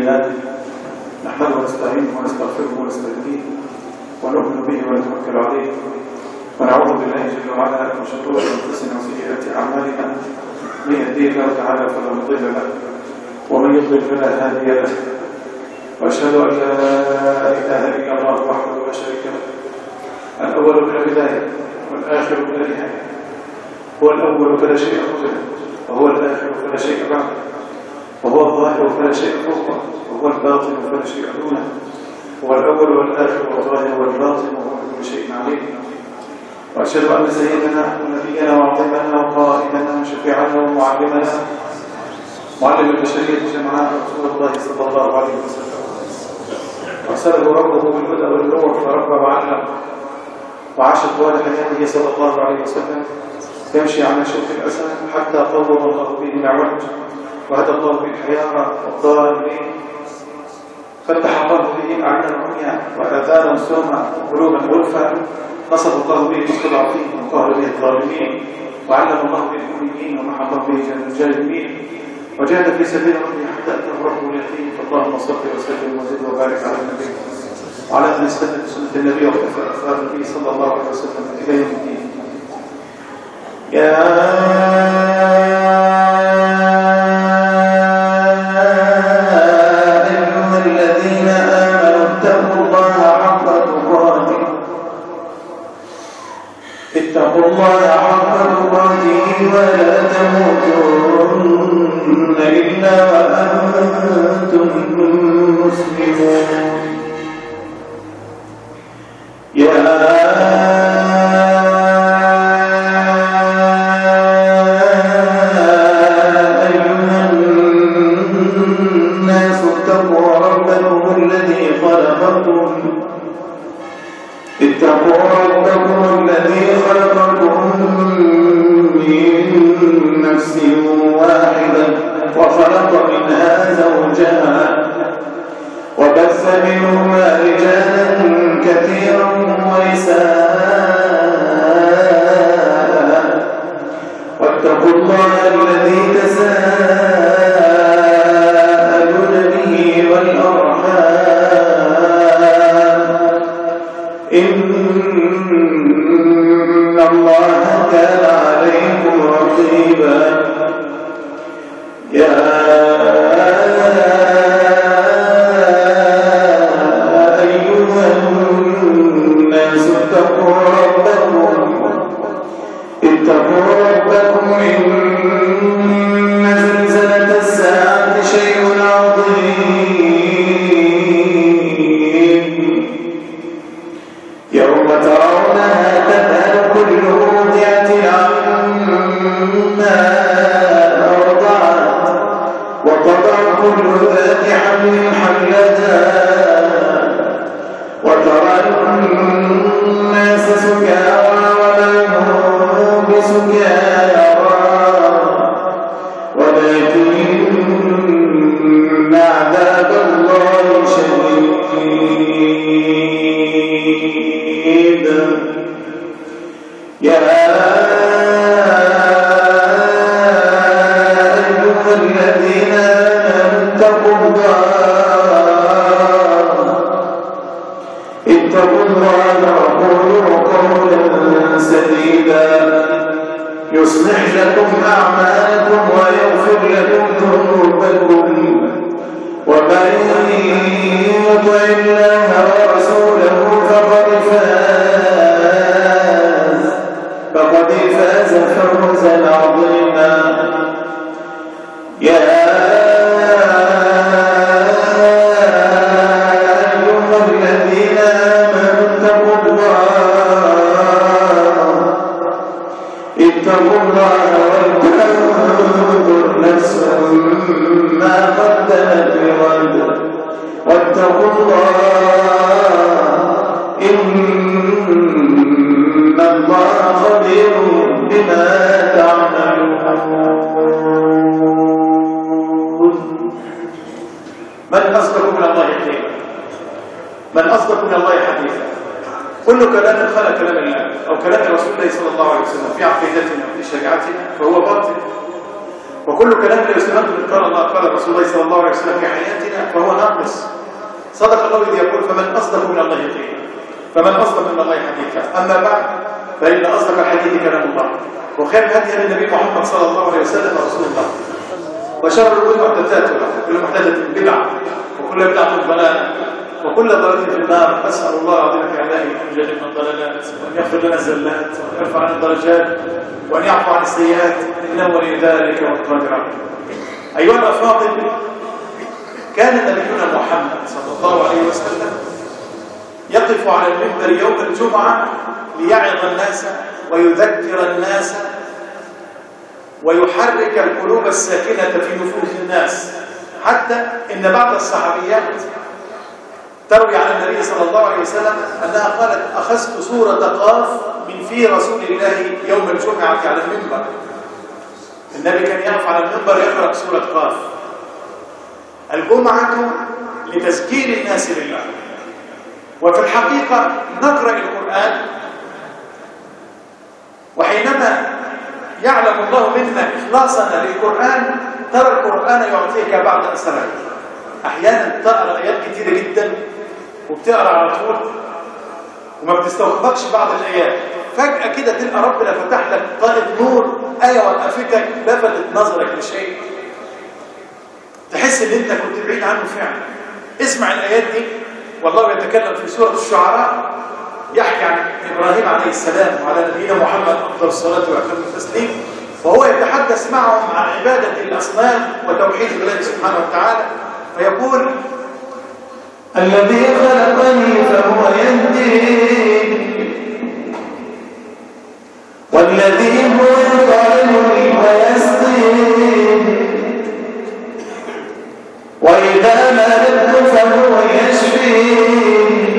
عباده نحمده ونستعينه ونستغفره ونستهديه ونؤمن به ونتوكل عليه ونعوذ بالله جل وعلا من شرور انفسنا وسيئات اعمالنا من يهديه الله تعالى فلا مضل له ومن يضلل فلا هادي له واشهد ان لا اله الا الله وحده لا شريك له الاول بلا بدايه والاخر بلا نهايه هو الاول فلا شيء قبله وهو الاخر فلا شيء بعده وهو الظاهر فلا شيء فوقه وهو الباطن فلا شيء دونه هو الأول والآخر والظاهر والباطن وهو بكل شيء عليم وأشهد أن سيدنا ونبينا وعظيمنا وقائدنا وشفيعنا ومعلمنا معلم البشرية جمعاء رسول الله صلى الله عليه وسلم أرسله ربه بالهدى والنور فربى وعلم وعاش طوال حياته صلى الله عليه وسلم يمشي على شوك الأسى حتى قوم الله به العوج وهدى الله به الحيارى والضالين فتح الله به أعينا عميا وآذانا سوما وقلوبا غرفا نصب الله به المستضعفين وقهر به الظالمين وعلم الله به الأميين ومحى الله به الجاهلين وجاهد في سبيل ربه حتى أتاه ربه اليقين فاللهم صل وسلم وزد وبارك على النبي وعلى من استنى بسنة النبي واقتفى أثار النبي صلى الله عليه وسلم إلى يوم الدين أيها الذين آمنوا اتقوا الله حق تقاته اتقوا الله حق تقاته ولا تموتن إلا وأنتم مسلمون يا أيها الناس اتقوا ربكم الذي خلقكم اتقوا ربكم الذي خلقكم من نفس واحدة وخلق منها زوجها وبث منهما رجالا كثيرا ونساء واتقوا الله الذي تساءلون به والأرحام إن الله كان عليكم رقيبا يا أيها الناس اتقوا ربكم اتقوا ربكم إن زلزلة الساعة شيء عظيم يوم ترونها تذهل كل مرضعة عما أرضعت وتضع كل ذات حمل حملها وترى الناس سكارى وما هم بسكارى ولكن عذاب الله شديد يا أيها الذين آمنوا اتقوا الله اتقوا الله وقولوا قولا سديدا يصلح لكم أعمالكم ويغفر لكم ذنوبكم ومن يطع الله ورسوله فقد فاز فقد فاز فوزا عظيما يا أيها الذين آمنوا اتقوا الله اتقوا الله ولتنظر نفس ما قدمت لغد واتقوا الله إن الله خبير بما تعملون من أصدق من الله قيلا من أصدق من الله حديثا كل كلام خلق كلام الله أو كلام رسول الله صلى الله عليه وسلم في عقيدتنا في شريعتنا فهو باطل وكل كلام لا يستمد من قال الله قال رسول الله صلى الله عليه وسلم في حياتنا فهو ناقص صدق الله إذ يقول فمن أصدق من الله قيلا فمن أصدق من الله حديثا أما بعد فإن أصدق الحديث كلام الله وخير الهدي النبي محمد صلى الله عليه وسلم رسول الله وشر الأمور محدثاتها وكل محدثة بدعة وكل بدعة ضلالة وكل ضلالة في النار أسأل الله العظيم في علاه أن يجنبنا الضلالات وأن يغفر لنا الزلات وأن يرفع عنا الدرجات وأن يعفو عن السيئات إنه ولي ذلك والقادر عليه أيها الأفاضل كان نبينا محمد صلى الله عليه وسلم يقف على المنبر يوم الجمعة ليعظ الناس ويذكر الناس ويحرك القلوب الساكنة في نفوس الناس حتى إن بعض الصحابيات تروي عن النبي صلى الله عليه وسلم أنها قالت أخذت سورة قاف من في رسول الله يوم الجمعة على المنبر النبي كان يقف على المنبر يقرأ سورة قاف الجمعة لتذكير الناس بالله وفي الحقيقة نقرأ القرآن وحينما يعلم الله منا إخلاصنا للقرآن ترى القرآن يعطيك بعض أسرار أحيانا تقرأ آيات كثيرة جدا وبتقرأ على طول وما بتستوقفكش بعض الآيات فجأة كده تلقى ربنا فتح لك طائف نور آية وقفتك لفتت نظرك لشيء تحس ان انت كنت بعيد عنه فعلا اسمع الآيات دي والله يتكلم في سورة الشعراء يحكي عن إبراهيم عليه السلام وعلى نبينا محمد أفضل الصلاة وأتم التسليم وهو يتحدث معهم عن عبادة الأصنام وتوحيد الله سبحانه وتعالى فيقول الذي خلقني فهو يهدين والذي هو يطعمني ويسقين وإذا مرضت فهو يشفين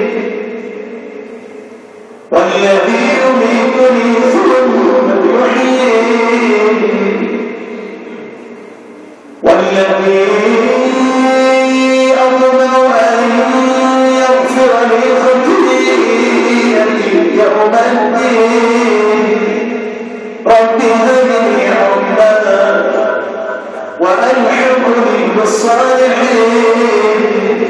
والذي يميتني ثم يحيين والذي أطمع أن يغفر لي خطيئتي يوم الدين رب هب لي حكما وألحقني بالصالحين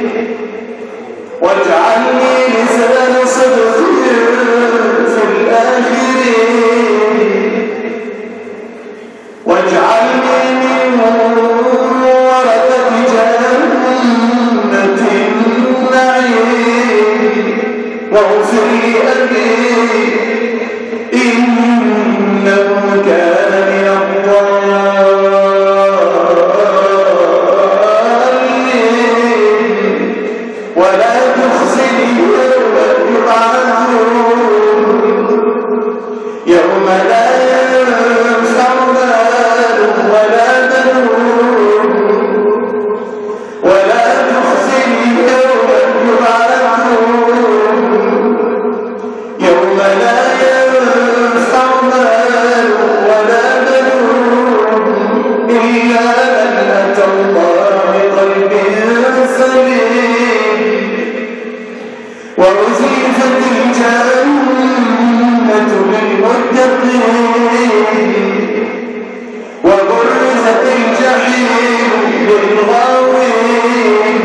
واجعلني لسان صدق في الآخرين واجعلني من ورثة جنة النعيم واغفر لي أبي إنه كان من الضالين ولا تخزني يوم يبعثون يوم لا ينفع مال ولا بنون ولا تخزني يوم يبعثون يوم لا ينفع مال ولا بنون إلا من أتى الله بقلب سليم وأزلفت الجنة للمتقين وبرزت الجحيم للغاوين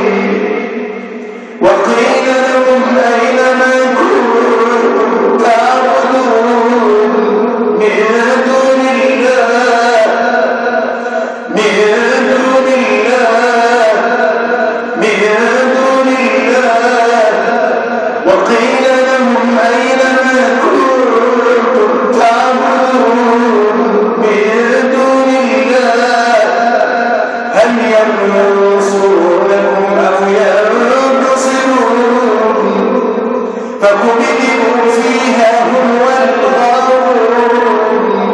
وقيل لهم أين ما كنتم تعبدون من دون الله من دون الله من دون الله وقيل لهم أين ما كنتم تعبدون من دون الله هل ينصرونكم أو ينتصرون فكبكبوا فيها هم والغاوون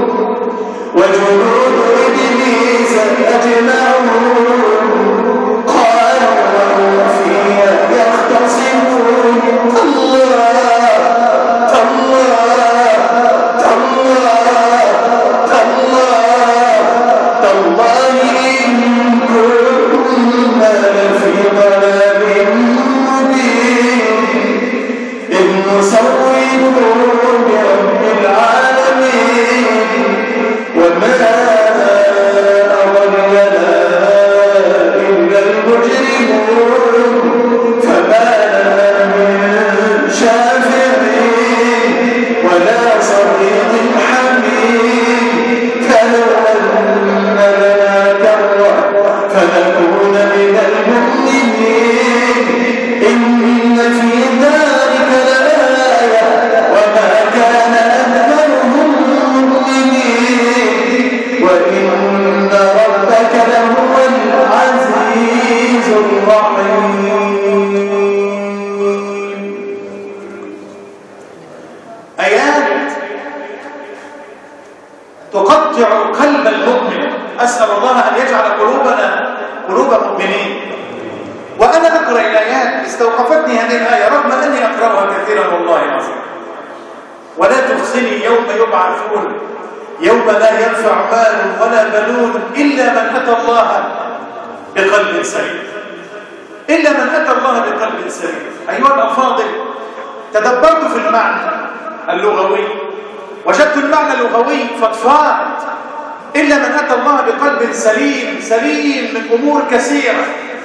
تقطع قلب المؤمن أسأل الله أن يجعل قلوبنا قلوب مؤمنين وأنا أقرأ الآيات استوقفتني هذه الآية رغم أني أقرأها كثيرا والله العظيم ولا تخزني يوم يبعثون يوم لا ينفع مال ولا بنون إلا من أتى الله بقلب سليم إلا من أتى الله بقلب سليم أيها الأفاضل تدبرت في المعنى اللغوي وجدت المعنى اللغوي فضفاض إلا من أتى الله بقلب سليم سليم من أمور كثيرة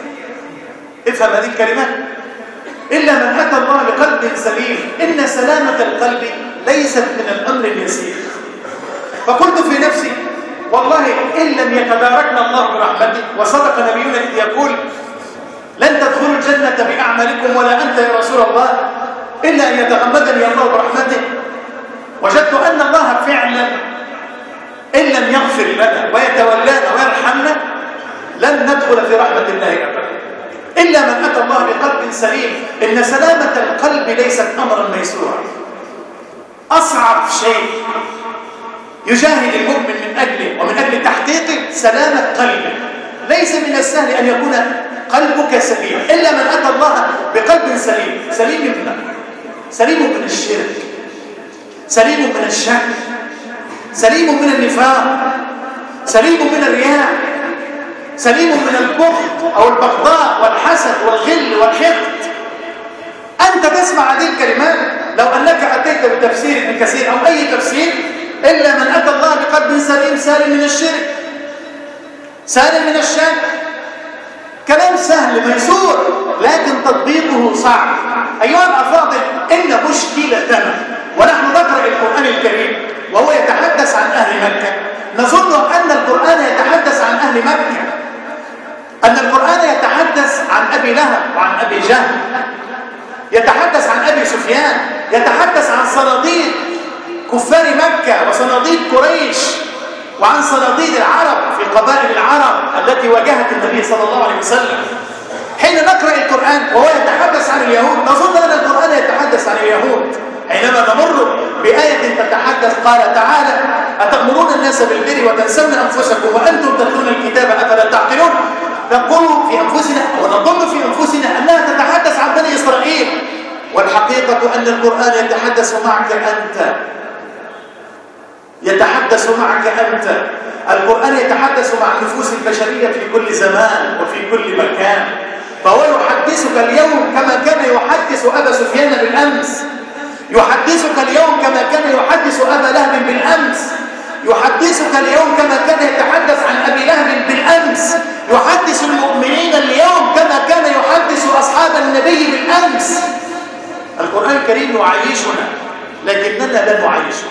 افهم هذه الكلمات إلا من أتى الله بقلب سليم إن سلامة القلب ليست من الأمر اليسير فقلت في نفسي والله إن لم يتباركنا الله برحمته وصدق نبينا إذ يقول لن تدخلوا الجنة بأعمالكم ولا أنت يا رسول الله إلا أن يتغمدني الله برحمته وجدت أن الله فعلا إن لم يغفر لنا ويتولانا ويرحمنا لن ندخل في رحمة الله أبدا إلا من أتى الله بقلب سليم إن سلامة القلب ليست أمرا ميسورا أصعب شيء يجاهد المؤمن من أجله ومن أجل تحقيق سلامة قلبه ليس من السهل أن يكون قلبك سليم إلا من أتى الله بقلب سليم سليم من سليم من الشرك سليم من الشك سليم من النفاق سليم من الرياء سليم من البغض أو البغضاء والحسد والغل والحقد أنت تسمع هذه الكلمات لو أنك أتيت بتفسير ابن كثير أو أي تفسير إلا من أتى الله بقلب سليم سالم من الشرك سالم من الشك كلام سهل ميسور لكن تطبيقه صعب أيها الأفاضل إن مشكلتنا ونحن نقرأ القرآن الكريم وهو يتحدث عن أهل مكة نظن أن القرآن يتحدث عن أهل مكة أن القرآن يتحدث عن أبي لهب وعن أبي جهل يتحدث عن أبي سفيان يتحدث عن صناديد كفار مكة وصناديد قريش وعن صناديد العرب في قبائل العرب التي واجهت النبي صلى الله عليه وسلم حين نقرأ القرآن وهو يتحدث عن اليهود نظن أن القرآن يتحدث عن اليهود حينما نمر بآية تتحدث قال تعالى أتأمرون الناس بالبر وتنسون أنفسكم وأنتم تتلون الكتاب أفلا تعقلون نقول في أنفسنا ونظن في أنفسنا أنها تتحدث عن بني إسرائيل والحقيقة أن القرآن يتحدث معك أنت يتحدث معك أنت القرآن يتحدث مع النفوس البشرية في كل زمان وفي كل مكان فهو يحدثك اليوم كما كان يحدث أبا سفيان بالأمس يحدثك اليوم كما كان يحدث أبا لهب بالأمس يحدثك اليوم كما كان يتحدث عن أبي لهب بالأمس يحدث المؤمنين اليوم كما كان يحدث أصحاب النبي بالأمس القرآن الكريم يعيشنا لكننا لا نعيشه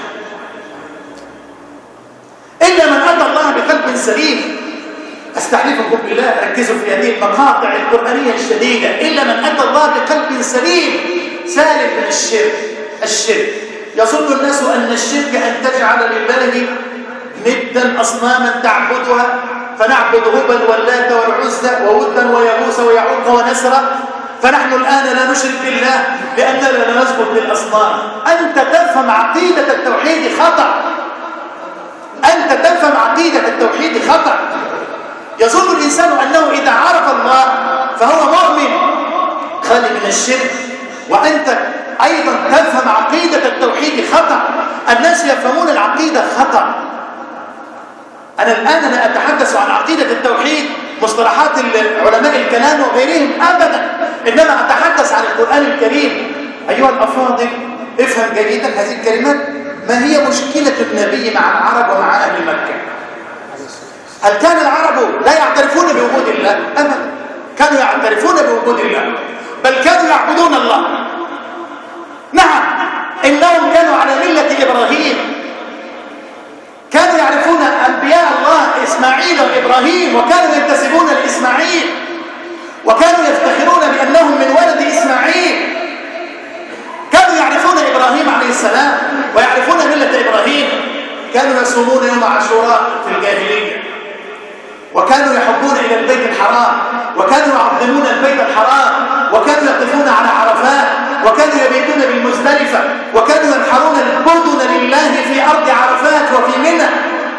إلا من أتى الله بقلب سليم أستحلفكم بالله ركزوا في هذه المقاطع القرآنية الشديدة إلا من أتى الله بقلب سليم سالم من الشرك الشرك يظن الناس أن الشرك أن تجعل لله ندا أصناما تعبدها فنعبد هبل واللات والعزى وودا ويغوث ويعوق ونسرا فنحن الآن لا نشرك بالله لأننا لا نسجد للأصنام أنت تفهم عقيدة التوحيد خطأ أنت تفهم عقيدة التوحيد خطأ يظن الإنسان أنه إذا عرف الله فهو مؤمن خالي من الشرك وأنت أيضا تفهم عقيدة التوحيد خطأ الناس يفهمون العقيدة خطأ أنا الآن لا أتحدث عن عقيدة التوحيد مصطلحات علماء الكلام وغيرهم أبدا إنما أتحدث عن القرآن الكريم أيها الأفاضل افهم جيدا هذه الكلمات ما هي مشكلة النبي مع العرب ومع أهل مكة هل كان العرب لا يعترفون بوجود الله أبدا كانوا يعترفون بوجود الله بل كانوا يعبدون الله نعم إنهم كانوا على ملة إبراهيم كانوا يعرفون أنبياء الله إسماعيل وإبراهيم وكانوا ينتسبون لإسماعيل وكانوا يفتخرون بأنهم من ولد إسماعيل كانوا يعرفون إبراهيم عليه السلام ويعرفون ملة إبراهيم كانوا يصومون يوم عاشوراء في الجاهلية وكانوا يحبون إلى البيت الحرام وكانوا يعظمون البيت الحرام وكانوا يقفون على عرفات وكانوا يبيتون بالمزدلفة وكانوا ينحرون البدن لله في أرض عرفات وفي منى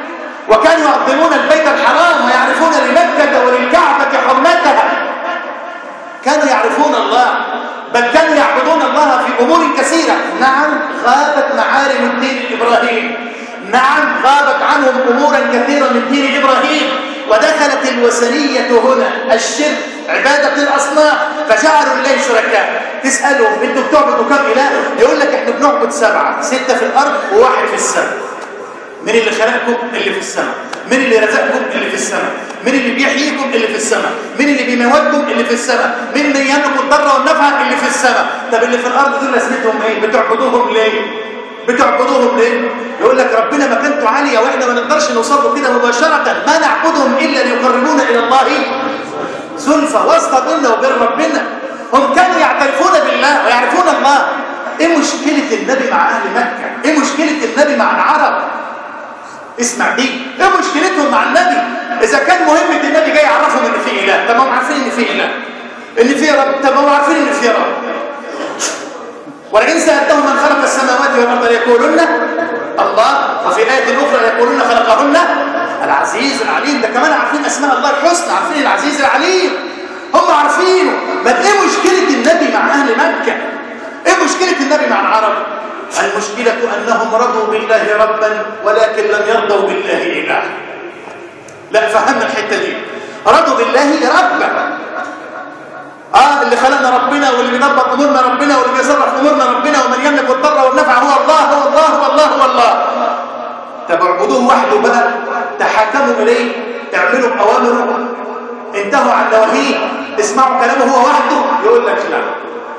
وكانوا يعظمون البيت الحرام ويعرفون لمكة وللكعبة حرمتها كانوا يعرفون الله بل كانوا يعبدون الله في أمور كثيرة نعم غابت معالم الدين الإبراهيم نعم غابت عنهم أمورا كثيرة من دين إبراهيم ودخلت الوثنية هنا الشرك عبادة الأصنام فجعلوا الله شركاء تسألهم انتوا بتعبدوا كم إله يقول لك احنا بنعبد سبعة ستة في الأرض وواحد في السماء من اللي خلقكم اللي في السماء من اللي رزقكم اللي في السماء من اللي بيحييكم اللي في السماء من اللي بيموتكم اللي في السماء من اللي يملك الضر والنفع اللي في السماء طب اللي في الارض دول لازمتهم ايه بتعبدوهم ليه بتعبدوهم ليه يقول لك ربنا مكانته عاليه واحنا ما نقدرش نوصل له كده مباشره ما نعبدهم الا ليقربونا الى الله زلفى واسطه بيننا وبين ربنا هم كانوا يعترفون بالله ويعرفون الله ايه مشكله النبي مع اهل مكه ايه مشكله النبي مع العرب اسمع دي ايه مشكلتهم مع النبي اذا كان مهمه النبي جاي يعرفهم ان في اله طب هم عارفين ان في اله ان في رب طب هم عارفين ان في رب ولئن سالتهم من خلق السماوات والارض ليقولن الله وفي ايه اخرى يقولون خلقهن العزيز العليم ده كمان عارفين اسماء الله الحسنى عارفين العزيز العليم هم عارفينه ما ايه مشكله النبي مع اهل مكه ايه مشكله النبي مع العرب المشكلة أنهم رضوا بالله ربا ولكن لم يرضوا بالله إله لا فهمنا الحتة دي رضوا بالله ربا آه اللي خلقنا ربنا واللي بيدبر أمورنا ربنا واللي بيصرف أمورنا ربنا ومن يملك الضر والنفع هو الله هو الله هو الله هو الله طب اعبدوه وحده بقى تحاكموا إليه اعملوا بأوامره انتهوا عن نواهيه اسمعوا كلامه هو وحده يقول لك لا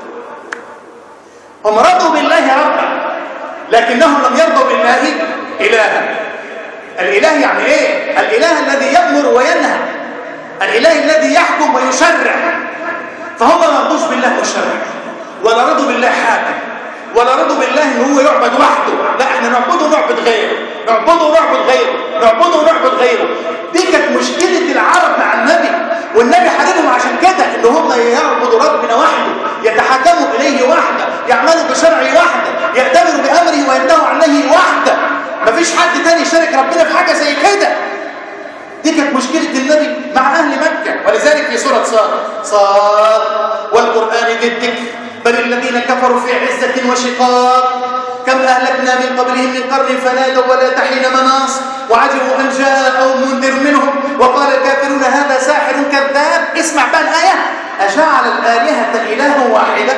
هم رضوا بالله ربا لكنهم لم يرضوا بالله إلها الإله يعني إيه؟ الإله الذي يأمر وينهى الإله الذي يحكم ويشرع فهم ما رضوش بالله مشرع ولا رضوا بالله حاكم ولا رضوا بالله ان هو يعبد وحده لا احنا نعبده ونعبد غيره نعبده ونعبد غيره نعبده ونعبد غيره دي كانت مشكله العرب مع النبي والنبي حاربهم عشان كده ان هم يعبدوا ربنا وحده يتحكموا اليه وحده يعملوا بشرعه وحده يأتمروا بامره وينتهوا عن نهيه وحده مفيش حد تاني يشارك ربنا في حاجه زي كده دي كانت مشكلة النبي مع أهل مكة ولذلك في سورة صاد صاد والقرآن ذي الذكر بل الذين كفروا في عزة وشقاق كم أهلكنا من قبلهم من قرن فنادوا ولا تحين مناص وعجبوا أن جاءهم منذر منهم وقال الكافرون هذا ساحر كذاب اسمع بقى الآية أجعل الآلهة إلها واحدة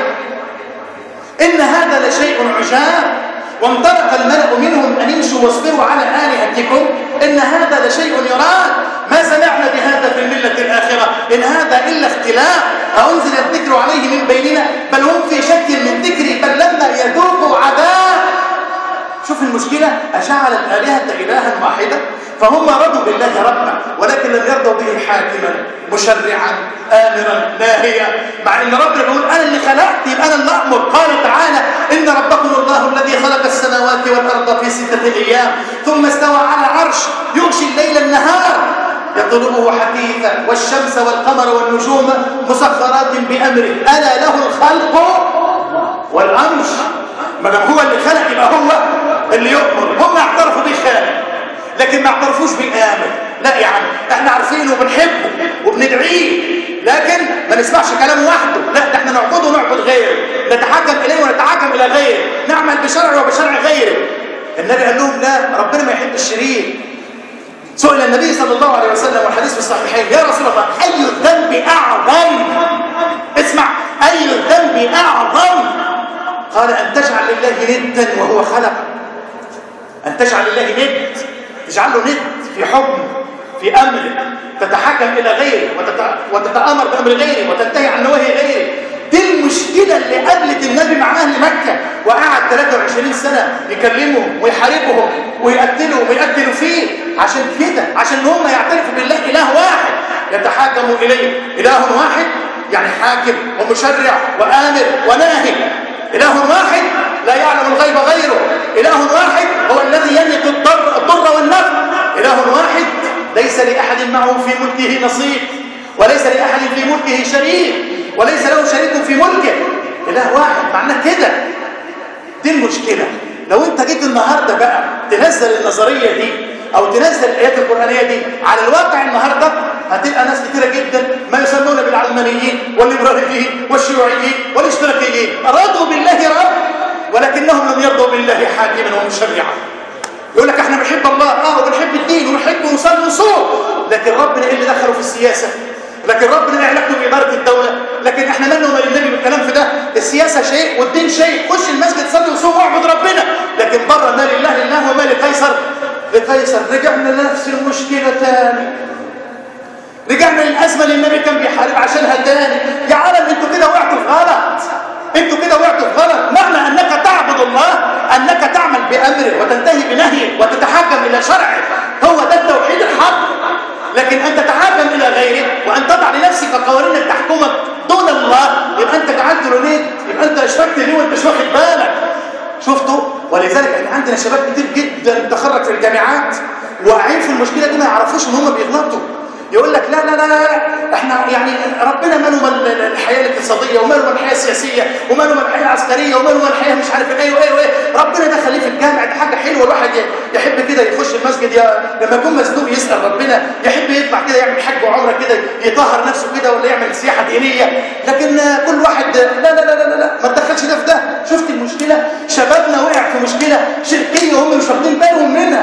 إن هذا لشيء عجاب وانطلق الملأ منهم أن امشوا واصبروا على آلهتكم إن هذا لشيء يراد ما سمعنا بهذا في الملة الآخرة إن هذا إلا اختلاف أنزل الذكر عليه من بيننا بل هم في شك من ذكري بل لما يذوقوا عذاب شوف المشكلة أجعل الآلهة إلها واحدة فهم رضوا بالله ربا ولكن لم يرضوا به حاكما مشرعا آمرا ناهيا مع ان ربنا بيقول انا اللي خلقت يبقى انا اللي امر قال تعالى ان ربكم الله الذي خلق السماوات والارض في سته ايام ثم استوى على العرش يغشي الليل النهار يطلبه حثيثا والشمس والقمر والنجوم مسخرات بامره الا له الخلق والامر ما دام هو اللي خلق يبقى هو اللي يؤمر هم اعترفوا به خالق لكن ما اعترفوش بالآمر لا يا عم احنا عارفينه وبنحبه وبندعيه لكن ما نسمعش كلامه وحده لا ده احنا نعبده ونعبد غيره نتحكم اليه ونتحكم الى غيره نعمل بشرع وبشرع غيره النبي قال لهم لا ربنا ما يحب الشريك سئل النبي صلى الله عليه وسلم والحديث في الصحيحين يا رسول الله اي الذنب اعظم اسمع اي الذنب اعظم قال ان تجعل لله ندا وهو خلق ان تجعل لله ند تجعل له ند في حكم في امر تتحكم الى غيره وتتامر بامر غيره وتنتهي عن نواهي غيره دي المشكله اللي قابلت النبي مع اهل مكه وقعد 23 سنه يكلمهم ويحاربهم ويقتلوا ويقتلوا فيه عشان كده عشان هم يعترفوا بالله اله واحد يتحاكموا اليه اله واحد يعني حاكم ومشرع وامر وناهي اله واحد لا يعلم الغيب غيره اله واحد هو الذي يملك الضر, الضر والنفع اله واحد ليس لاحد معه في ملكه نصيب وليس لاحد في ملكه شريك وليس له شريك في ملكه اله واحد معناه كده دي المشكله لو انت جيت النهارده بقى تنزل النظريه دي او تنزل الايات القرانيه دي على الواقع النهارده هتلقى ناس كثيره جدا ما يسمون بالعلمانيين والليبراليين والشيوعيين والاشتراكيين رضوا بالله رب ولكنهم لم يرضوا بالله حاكما ومشرعا يقول لك احنا بنحب الله اه وبنحب الدين ونحب ونصلي ونصوم لكن ربنا ايه اللي دخله في السياسه لكن ربنا ايه علاقته باداره الدوله لكن احنا مالنا ومال النبي بالكلام في ده السياسه شيء والدين شيء خش المسجد صلي وصوم واعبد ربنا لكن بره ما لله لله وما لقيصر لقيصر رجعنا لنفس المشكله تاني رجعنا للازمه اللي النبي كان بيحارب عشانها تاني يا عالم انتوا كده وقعتوا في غلط انتوا كده وقعتوا في غلط معنى انك تعبد الله انك تعمل بامره وتنتهي بنهيه وتتحكم الى شرعه هو ده التوحيد الحق لكن ان تتحاكم الى غيره وان تضع لنفسك قوانين تحكمك دون الله يبقى انت جعلت له ند يبقى انت اشركت ليه وانت مش واخد بالك شفتوا ولذلك احنا عندنا شباب كتير جدا تخرج في الجامعات واقعين في المشكله دي ما يعرفوش ان هم بيغلطوا يقول لك لا لا لا لا احنا يعني ربنا ماله مال الحياه الاقتصاديه وماله مال الحياه السياسيه وماله مال الحياه العسكريه وماله مال الحياه مش عارف ايه وايه وايه ربنا ده خليه في الجامع ده حاجه حلوه الواحد يحب كده يخش المسجد يا لما يكون مزنوق يسال ربنا يحب يطلع كده يعمل حج وعمره كده يطهر نفسه كده ولا يعمل سياحه دينيه لكن كل واحد لا لا لا لا, لا ما تدخلش ده في ده شفت المشكله شبابنا وقع في مشكله شركيه هم مش واخدين بالهم منها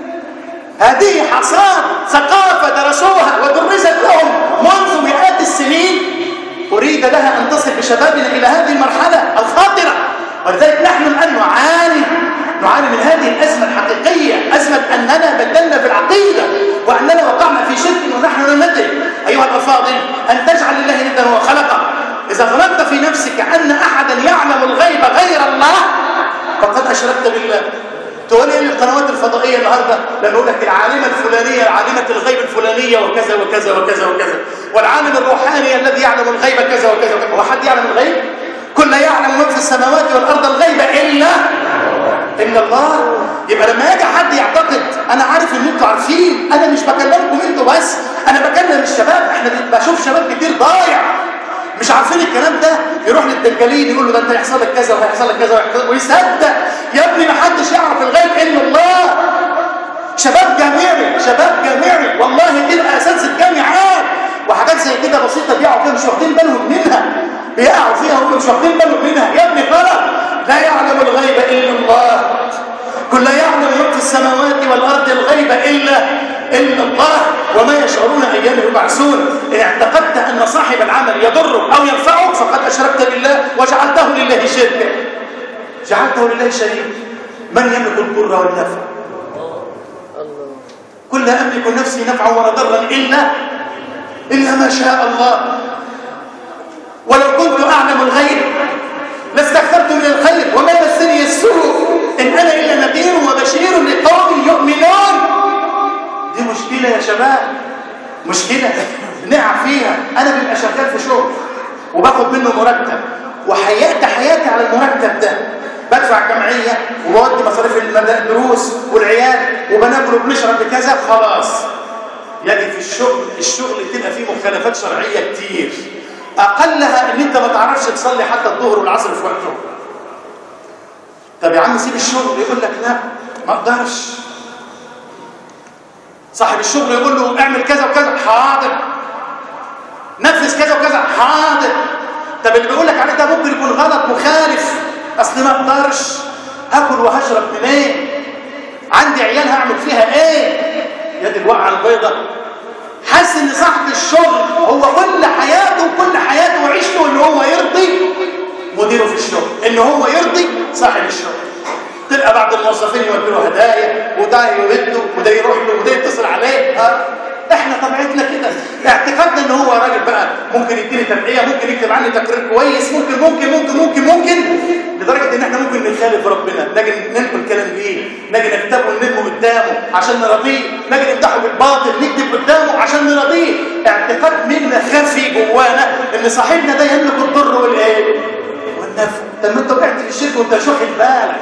هذه حصاد ثقافة درسوها ودرست لهم منذ مئات السنين أريد لها أن تصل بشبابنا إلى هذه المرحلة الخطرة ولذلك نحن الآن نعاني نعاني من هذه الأزمة الحقيقية أزمة أننا بدلنا في العقيدة وأننا وقعنا في شرك ونحن لا ندري أيها الأفاضل أن تجعل الله ندا هو خلقه إذا ظننت في نفسك أن أحدا يعلم الغيب غير الله فقد أشركت بالله تولي القنوات الفضائية النهاردة لما يقول لك العالمة الفلانية عالمة الغيب الفلانية وكذا وكذا وكذا وكذا والعالم الروحاني الذي يعلم الغيب كذا وكذا وكذا هو حد يعلم الغيب؟ كل يعلم من في السماوات والأرض الغيب إلا إلا الله يبقى لما يجي حد يعتقد أنا عارف إن أنتوا عارفين أنا مش بكلمكم أنتوا بس أنا بكلم الشباب إحنا بشوف شباب كتير ضايع مش عارفين الكلام ده يروح للدجالين يقول له ده انت هيحصل لك كذا وهيحصل لك كذا ويصدق يا ابني ما حدش يعرف الغيب الا الله شباب جامعي شباب جامعي والله تلقى اساتذه جامعات وحاجات زي كده بسيطه بيقعوا فيها مش واخدين بالهم منها بيقعوا فيها وهم مش واخدين بالهم منها يا ابني غلط لا يعلم الغيب الا الله كل يعلم من في السماوات والارض الغيب الا إلا الله وما يشعرون أيام يبعثون إن اعتقدت أن صاحب العمل يضرك أو ينفعك فقد أشركت بالله وجعلته لله شركا جعلته لله شريك من يملك الضر والنفع كل لا أملك نفسي نفعا ولا ضرا إلا إلا ما شاء الله ولو كنت أعلم الغيب لاستكثرت من الخير وما مسني السوء إن أنا إلا نذير وبشير لقوم يؤمنون دي مشكلة يا شباب مشكلة نقع فيها أنا ببقى شغال في شغل وباخد منه مرتب وحياتي حياتي على المرتب ده بدفع جمعية وبودي مصاريف الدروس والعيال وبناكل وبنشرب بكذا خلاص يجي في الشغل الشغل تبقى فيه مخالفات شرعية كتير أقلها إن أنت ما تعرفش تصلي حتى الظهر والعصر في وقتهم طب يا عم سيب الشغل يقول لك لا ما اقدرش صاحب الشغل يقول له اعمل كذا وكذا حاضر نفذ كذا وكذا حاضر طب اللي بيقول لك عليه ده ممكن يكون غلط مخالف اصل ما اقدرش هاكل وهشرب منين عندي عيال هعمل فيها ايه يا دي الوقعه البيضاء حاسس ان صاحب الشغل هو كل حياته كل حياته وعيشته ان هو يرضي مديره في الشغل ان هو يرضي صاحب الشغل تلقى بعض الموظفين يودوا له هدايا وده يرده وده يروح له وده يتصل عليه ها احنا طبيعتنا كده اعتقادنا ان هو راجل بقى ممكن يديني ترقيه ممكن يكتب عني تقرير كويس ممكن ممكن ممكن ممكن ممكن لدرجه ان احنا ممكن نخالف ربنا نجي ننقل كلام ليه نجي نكتبه وننمه قدامه عشان نرضيه نجي نفتحه بالباطل نكتب قدامه عشان نرضيه اعتقاد منا خفي جوانا ان صاحبنا ده يملك الضر والايه والنفع طب ما انت وقعت في الشرك وانت مش واخد بالك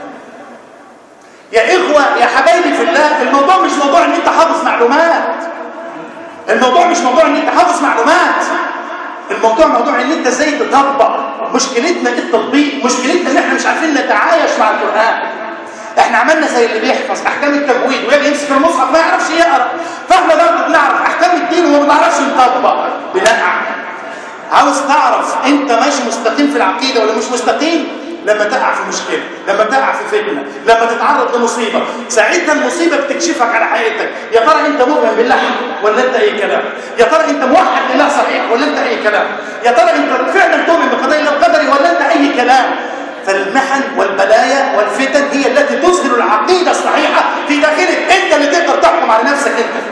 يا إخوة يا حبايبي في الله الموضوع مش موضوع ان انت حافظ معلومات الموضوع مش موضوع ان انت حافظ معلومات الموضوع موضوع ان انت ازاي تطبق مشكلتنا التطبيق مشكلتنا ان احنا مش عارفين نتعايش مع القرآن احنا احنا عملنا زي اللي بيحفظ احكام التجويد ويجي يمسك المصحف ما يعرفش يقرا فاحنا برضه بنعرف احكام الدين وما بنعرفش نطبق بنقع عاوز تعرف انت ماشي مستقيم في العقيده ولا مش مستقيم لما تقع في مشكله لما تقع في فتنه لما تتعرض لمصيبه ساعتها المصيبه بتكشفك على حقيقتك يا ترى انت مؤمن بالله ولا انت اي كلام يا ترى انت موحد لله صحيح ولا انت اي كلام يا ترى انت فعلا تؤمن بقضاء الله القدري ولا انت اي كلام فالمحن والبلايا والفتن هي التي تظهر العقيده الصحيحه في داخلك انت اللي تقدر تحكم على نفسك انت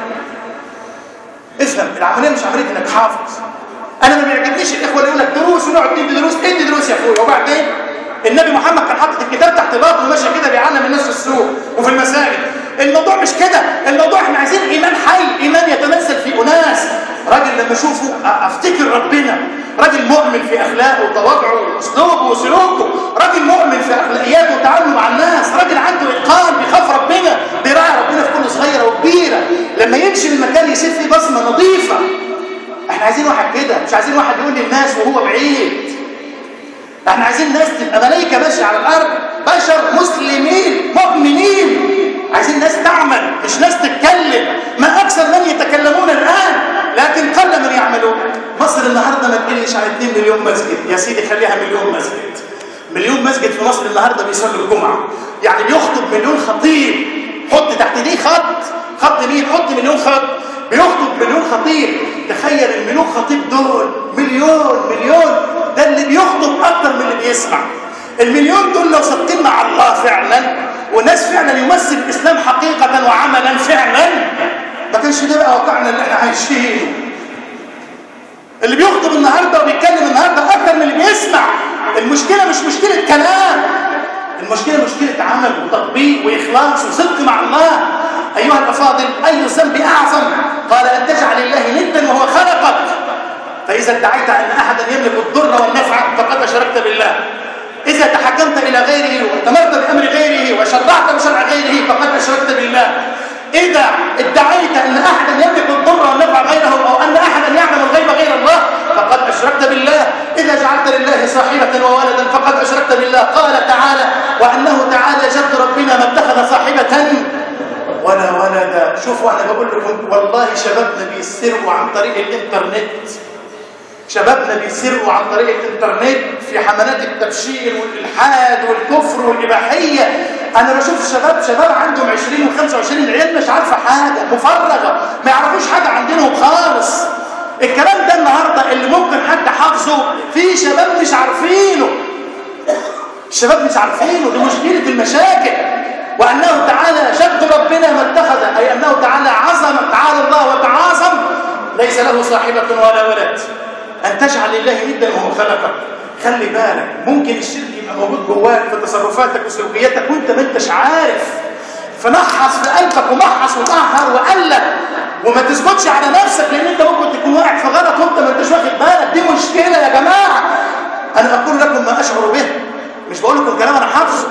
افهم العمليه مش عمليه انك حافظ انا ما بيعجبنيش الاخوه اللي يقول لك دروس ونقعد ندي دروس ادي دروس يا اخويا وبعدين النبي محمد كان حاطط الكتاب تحت باطه وماشي كده بيعلم الناس في السوق وفي المساجد الموضوع مش كده الموضوع احنا عايزين ايمان حي ايمان يتمثل في اناس راجل لما اشوفه افتكر ربنا راجل مؤمن في اخلاقه وتواضعه واسلوبه وسلوكه راجل مؤمن في اخلاقياته وتعامله مع الناس راجل عنده اتقان بيخاف ربنا بيراعي ربنا في كل صغيره وكبيره لما يمشي من مكان يسيب فيه بصمه نظيفه احنا عايزين واحد كده مش عايزين واحد يقول للناس وهو بعيد احنا عايزين ناس تبقى ملائكه ماشيه على الارض بشر مسلمين مؤمنين عايزين ناس تعمل مش ناس تتكلم ما اكثر من يتكلمون الان لكن قل من يعملون مصر النهارده ما تقلش عن 2 مليون مسجد يا سيدي خليها مليون مسجد مليون مسجد في مصر النهارده بيصلوا الجمعه يعني بيخطب مليون خطيب حط تحت دي خط خط مين حط مليون خط بيخطب مليون خطيب تخيل المليون خطيب دول مليون مليون ده اللي بيخطب اكتر من اللي بيسمع المليون دول لو صادقين مع الله فعلا وناس فعلا يمثل الاسلام حقيقه وعملا فعلا ما كانش ده بقى واقعنا اللي احنا عايشينه اللي بيخطب النهارده وبيتكلم النهارده اكتر من اللي بيسمع المشكله مش مشكله كلام المشكله مشكله عمل وتطبيق واخلاص وصدق مع الله ايها الافاضل اي ذنب اعظم قال ان تجعل الله ندا وهو خلقك فاذا ادعيت ان احدا يملك الضر والنفع فقد اشركت بالله اذا تحكمت الى غيره واتمرت بامر غيره وشرعت بشرع غيره فقد اشركت بالله اذا ادعيت ان احدا يملك الضر والنفع غيره او ان احدا يعلم الغيب غير الله فقد اشركت بالله اذا جعلت لله صاحبه وولدا فقد اشركت بالله قال تعالى وانه تعالى جد ربنا ما اتخذ صاحبه ولا ولدا شوفوا انا بقول لكم والله شبابنا بيسرقوا عن طريق الانترنت شبابنا بيسرقوا عن طريق الانترنت في حملات التبشير والالحاد والكفر والاباحيه انا بشوف شباب شباب عندهم 20 و25 العيال مش عارفه حاجه مفرغه ما يعرفوش حاجه عندهم خالص الكلام ده النهارده اللي ممكن حد حافظه في شباب مش عارفينه الشباب مش عارفينه دي مشكله المشاكل وأنه تعالى جد ربنا ما اتخذ أي أنه تعالى عظم تعالى الله وتعاظم ليس له صاحبة ولا ولد أن تجعل لله ندا وهو خلقك خلي بالك ممكن الشرك يبقى موجود جواك في تصرفاتك وسلوكياتك وانت ما انتش عارف فنحص في قلبك ومحص وطهر وقلب وما تثبتش على نفسك لان انت ممكن تكون واقع في غلط وانت ما انتش واخد بالك دي مشكله يا جماعه انا اقول لكم ما اشعر به مش بقول لكم كلام انا حافظه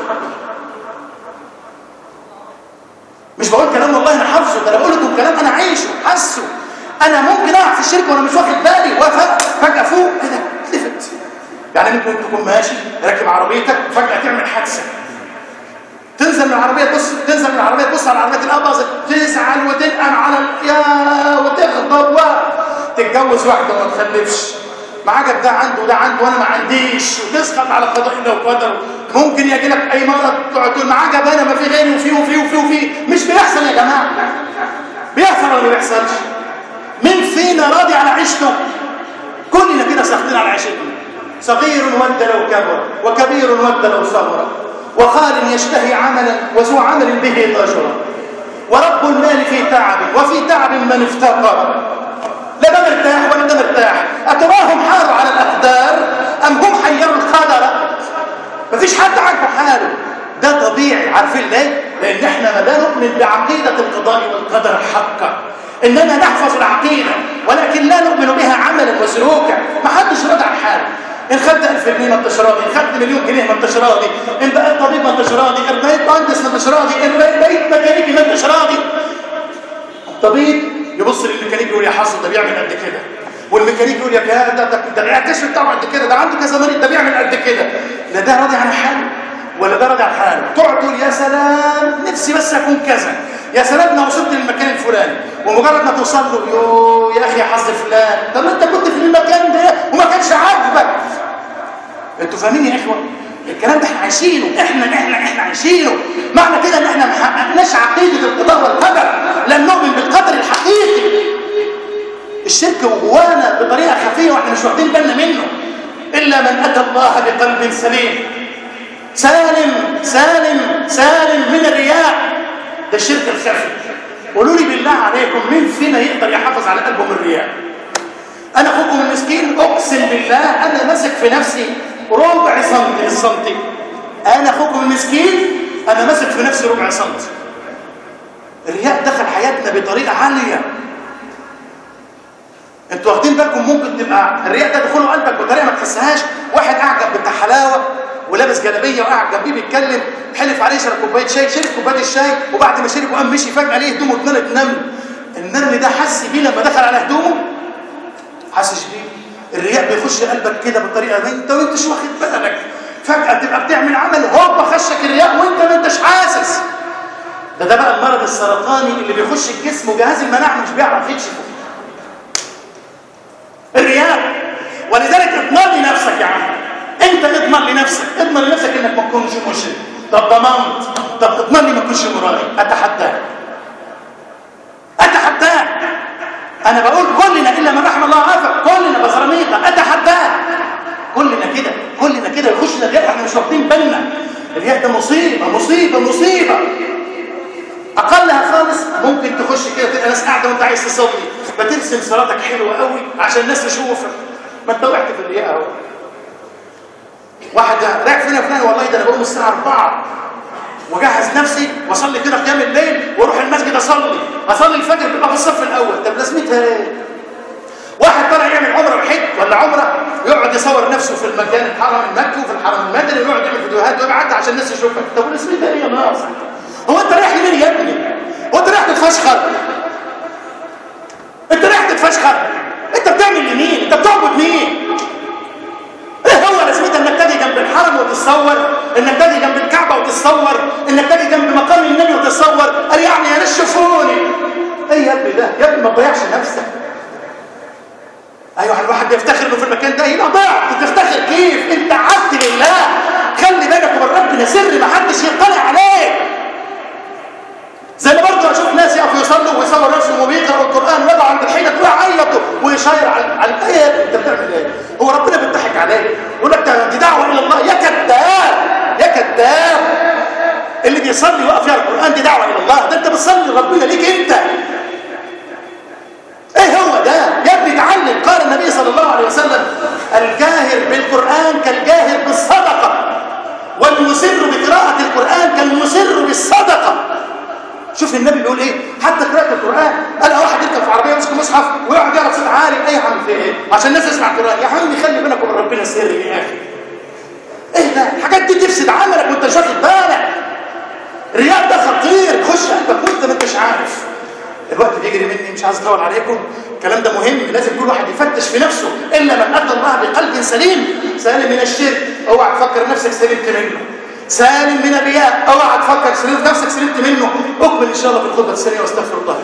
مش بقول كلام والله انا حافظه ده انا بقول لكم كلام انا عايشه حاسه انا ممكن اقع في الشرك وانا مش واخد بالي وفجاه فوق كده اتلفت يعني ممكن تكون ماشي راكب عربيتك وفجاه تعمل حادثه تنزل من العربيه تبص تنزل من العربيه تبص على عربيه الاباظه تزعل وتنقم على يا وتغضب وتتجوز واحده وما تخلفش معاك ده عنده وده عنده وانا ما عنديش وتسخط على قضاء الله وقدره ممكن يجي لك اي مرض تقعد تقول معاك انا ما في غيري وفي وفي وفي وفي مش بيحصل يا جماعه بيحصل ولا ما بيحصلش مين فينا راضي على عيشته كلنا كده ساخطين على عيشتنا صغير ود لو كبر وكبير ود لو صغر وخال يشتهي عملا وذو عمل به ضجر ورب المال في تعب وفي تعب من افتقر لا ده مرتاح ولا ده مرتاح أتراهم حاروا على الأقدار أم هم حيروا القدر مفيش حد عاجبه حاله ده طبيعي عارفين ليه؟ لأن احنا لا نؤمن بعقيدة القضاء والقدر حقا إننا نحفظ العقيدة ولكن لا نؤمن بها عملا وسلوكا ما حدش راضي عن حاله إن خدت 1000 جنيه ما انتش راضي إن خدت مليون جنيه ما انتش راضي إن بقيت طبيب ما انتش راضي إن بقيت مهندس ما انتش راضي إن بقيت ميكانيكي ما انتش راضي الطبيب يبص للميكانيكي يقول يا حظ ده بيعمل قد كده والميكانيكي يقول يا ده ده ده الكشف بتاعه قد كده ده عنده كذا مريض ده بيعمل قد كده لا ده راضي عن حاله ولا ده راضي عن حاله تقعد تقول يا سلام نفسي بس اكون كذا يا سلام لو وصلت للمكان الفلاني ومجرد ما توصل له يو يا اخي يا حظ فلان طب انت كنت في المكان ده وما كانش عاجبك انتوا فاهمين يا اخوه الكلام ده احنا عايشينه احنا احنا احنا عايشينه معنى كده ان احنا ما حققناش عقيده القضاء والقدر لم نؤمن بالقدر الحقيقي الشرك جوانا بطريقه خفيه واحنا مش واخدين بالنا منه الا من اتى الله بقلب سليم سالم سالم سالم من الرياء ده الشرك الخفي قولوا لي بالله عليكم مين فينا يقدر يحافظ على قلبه من الرياء انا اخوكم المسكين اقسم بالله انا ماسك في نفسي ربع سنتي السنتي انا اخوكم المسكين انا ماسك في نفسي ربع سنتي الرياء دخل حياتنا بطريقه عاليه انتوا واخدين بالكم ممكن تبقى الرياء ده دخوله قلبك بطريقه ما تحسهاش واحد اعجب بتاع حلاوه ولابس جلابيه وقاعد جنبيه بيتكلم حلف عليه شرب كوبايه شاي شرب كوبايه الشاي وبعد ما شرب وقام مشي فجاه ليه هدومه اتملت نمل النمل ده حس بيه لما دخل على هدومه حاسش بيه الرياء بيخش قلبك كده بالطريقه دي انت وانتش واخد بالك فجاه تبقى بتعمل عمل هوبا خشك الرياء وانت ما انتش حاسس ده ده بقى المرض السرطاني اللي بيخش الجسم وجهاز المناعه مش بيعرف يكشفه الرياء ولذلك اضمن لنفسك يا عم انت اضمن لنفسك اضمن لنفسك انك ما تكونش مشرك طب ضمنت طب اضمن لي ما تكونش مرائي اتحداك اتحداك انا بقول كلنا الا من رحم الله عافى كلنا بزراميطه اتحداك كلنا كده كلنا كده يخش الرياء احنا مش واخدين بالنا الرياء ده مصيبه مصيبه مصيبه اقلها خالص ممكن تخش كده تبقى ناس قاعده وانت عايز تصلي فترسم صلاتك حلوه قوي عشان الناس تشوفك ما انت وقعت في الرياء اهو واحد رايح فين يا فلان والله ده انا بقوم الساعه 4 واجهز نفسي واصلي كده قيام الليل واروح المسجد اصلي اصلي الفجر تبقى في الصف الاول طب لازمتها ايه واحد طالع يعمل عمره وحج ولا عمره يقعد يصور نفسه في المكان الحرم المكي وفي الحرم المدني ويقعد يعمل فيديوهات ويبعتها عشان الناس تشوفك طب لازمتها ايه يا ناقص هو انت رايح لمين يا ابني هو انت رايح تتفشخر انت رايح تتفشخر انت بتعمل لمين انت بتعبد مين ايه هو لازمتها انك تجي جنب الحرم وتتصور انك تجي جنب الكعبه وتتصور انك تجي جنب مقام النبي وتتصور قال يعني يا ناس شوفوني ايه يا ابني ده يا ابني ما تضيعش نفسك ايوه الواحد بيفتخر انه في المكان ده يبقى ضعت تفتخر كيف انت عبد لله خلي بالك ومن ربنا سر ما حدش يطلع عليه زي ما برضه اشوف ناس يقفوا يصلوا ويصور نفسهم وبيقرأوا القران ويقعدوا عند الحيطه كلها يعيطوا ويشير على على الايه انت بتعمل ايه؟ هو ربنا بيضحك عليه يقول لك دي دعوه الى الله يا كذاب يا كذاب اللي بيصلي ويقف يقرا القران دي دعوه الى الله ده انت بتصلي لربنا ليك انت ايه هو ده يا ابني اتعلم قال النبي صلى الله عليه وسلم الجاهر بالقران كالجاهر بالصدقه والمسر بقراءه القران كالمسر بالصدقه شوف النبي بيقول ايه حتى قراءه القران قال واحد يركب في عربيه يمسك مصحف ويقعد يقرا بصوت عالي ايه يا عم في ايه عشان الناس تسمع القران يا عم خلي بينك وبين ربنا سر يا اخي ايه ده الحاجات دي تفسد عملك وانت مش واخد بالك الرياء ده خطير يخش قلبك وانت ما انتش عارف الوقت بيجري مني مش عايز اطول عليكم الكلام ده مهم لازم كل واحد يفتش في نفسه الا من اتى الله بقلب سليم سالم من الشرك اوعى تفكر نفسك سلمت منه سالم من الرياء اوعى تفكر سلمت نفسك سلمت منه اقبل ان شاء الله في الخطبه الثانيه واستغفر الله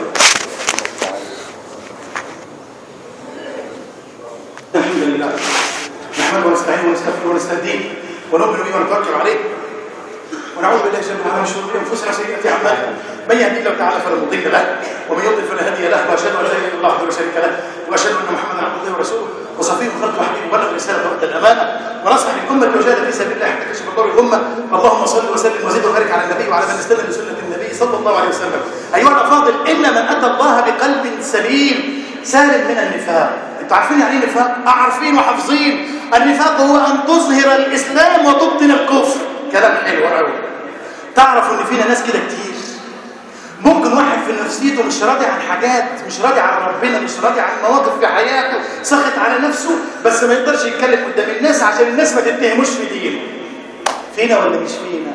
الحمد لله نحمده ونستعينه ونستغفره ونستهديه ونؤمن به ونتوكل عليه ونعوذ بالله جل وعلا من شرور انفسنا وسيئات اعمالنا من يهدي الله تعالى فلا مضل له ومن يضلل فلا هادي له واشهد ان لا اله الا الله وحده لا شريك له واشهد ان محمدا عبده ورسوله وصفيه خلقه وحبيبه بلغ رساله وادى الامانه ونصح للامه وجاهد في سبيل الله حتى كشف ضر الامه اللهم صل وسلم وزد وبارك على النبي وعلى من استنى بسنه النبي صلى الله عليه وسلم ايها الافاضل ان من اتى الله بقلب سليم سالم من النفاق انتوا عارفين يعني ايه نفاق عارفين وحافظين النفاق هو ان تظهر الاسلام وتبطن الكفر كلام حلو قوي تعرفوا ان فينا ناس كده كتير ممكن واحد في نفسيته مش راضي عن حاجات مش راضي عن ربنا مش راضي عن مواقف في حياته سخط على نفسه بس ما يقدرش يتكلم قدام الناس عشان الناس ما تتهموش في دينه فينا ولا مش فينا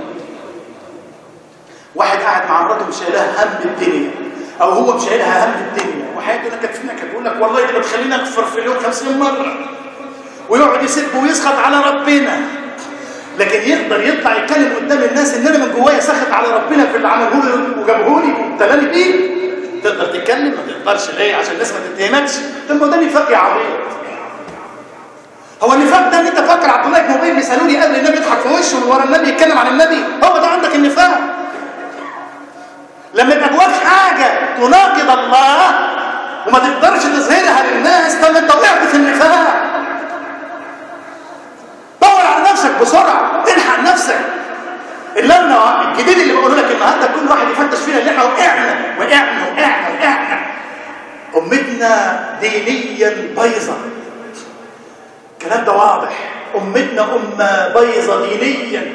واحد قاعد مع مراته مش شايلها هم الدنيا او هو مش شايلها هم الدنيا وحياته كانت فينا كان يقول لك والله دي بتخليني اكفر في اليوم 50 مره ويقعد يسب ويسخط على ربنا لكن يقدر يطلع يتكلم قدام الناس ان انا من جوايا ساخط على ربنا في اللي عمله لي وجابه لي وابتلاني بيه تقدر تتكلم ما تقدرش ليه عشان الناس ما تتهمكش طب ما ده نفاق يا عبيط هو النفاق ده ان انت فاكر عبد الله بن ابي بن سلول قبل النبي يضحك في وشه من ورا النبي يتكلم عن النبي هو ده عندك النفاق لما يبقى جواك حاجه تناقض الله وما تقدرش تظهرها للناس طب انت وقعت في النفاق دور على نفسك بسرعه الحق نفسك اللجنه الجديد اللي بقوله لك النهارده كل واحد يفتش فينا اللي احنا وقعنا وقعنا وقعنا وقعنا امتنا دينيا بايظه الكلام ده واضح امتنا امه بايظه دينيا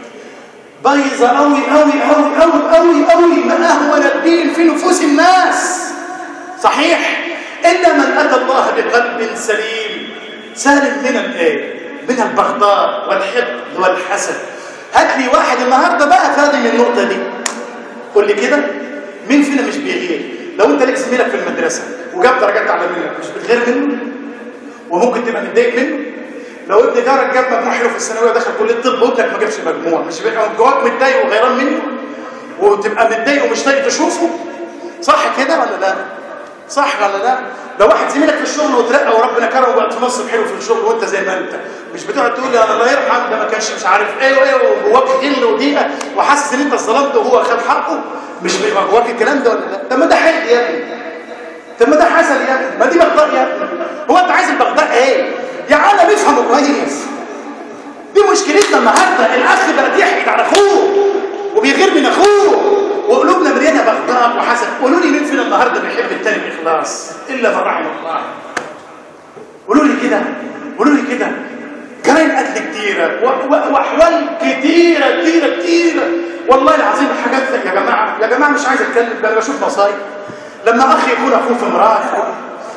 بايظه قوي قوي قوي قوي قوي قوي ما اهون الدين في نفوس الناس صحيح الا من اتى الله بقلب سليم سالم من الايه من البغضاء والحقد والحسد هات لي واحد النهارده بقى فاضي من النقطه دي قول لي كده مين فينا مش بيغير لو انت ليك زميلك في المدرسه وجاب درجات اعلى منك مش بتغير منه وممكن تبقى متضايق منه لو ابن جارك جاب مجموع حلو في الثانويه ودخل كليه الطب وابنك ما جابش مجموع مش بيبقى جواك متضايق وغيران منه وتبقى متضايق ومش طايق تشوفه صح كده ولا لا صح ولا لا لو واحد زميلك في الشغل وترقى وربنا كرمه وبقى في منصب حلو في الشغل وانت زي ما انت مش بتقعد تقول يا الله يرحم ده ما كانش مش عارف ايه وايه وجواك غل وضيقه وحاسس ان انت ظلمته وهو خد حقه مش بيبقى جواك الكلام ده ولا لا طب ما ده حقد يا ابني طب ما ده حسد يا ابني ما دي بغضاء يا ابني هو انت عايز البغضاء ايه يا عالم افهموا كويس دي مشكلتنا النهارده الاخ بقى يحقد على اخوه وبيغير من اخوه وقلوبنا مليانه بغضاء وحسد قولوا لي مين فينا النهارده بيحب التاني باخلاص الا من رحم الله قولوا لي كده قولوا لي كده جرائم قتل كتيره واحوال كتيره كتيره كتيره والله العظيم حاجات يا جماعه يا جماعه مش عايز اتكلم ده انا بشوف مصايب لما اخ يكون اخوه في مراته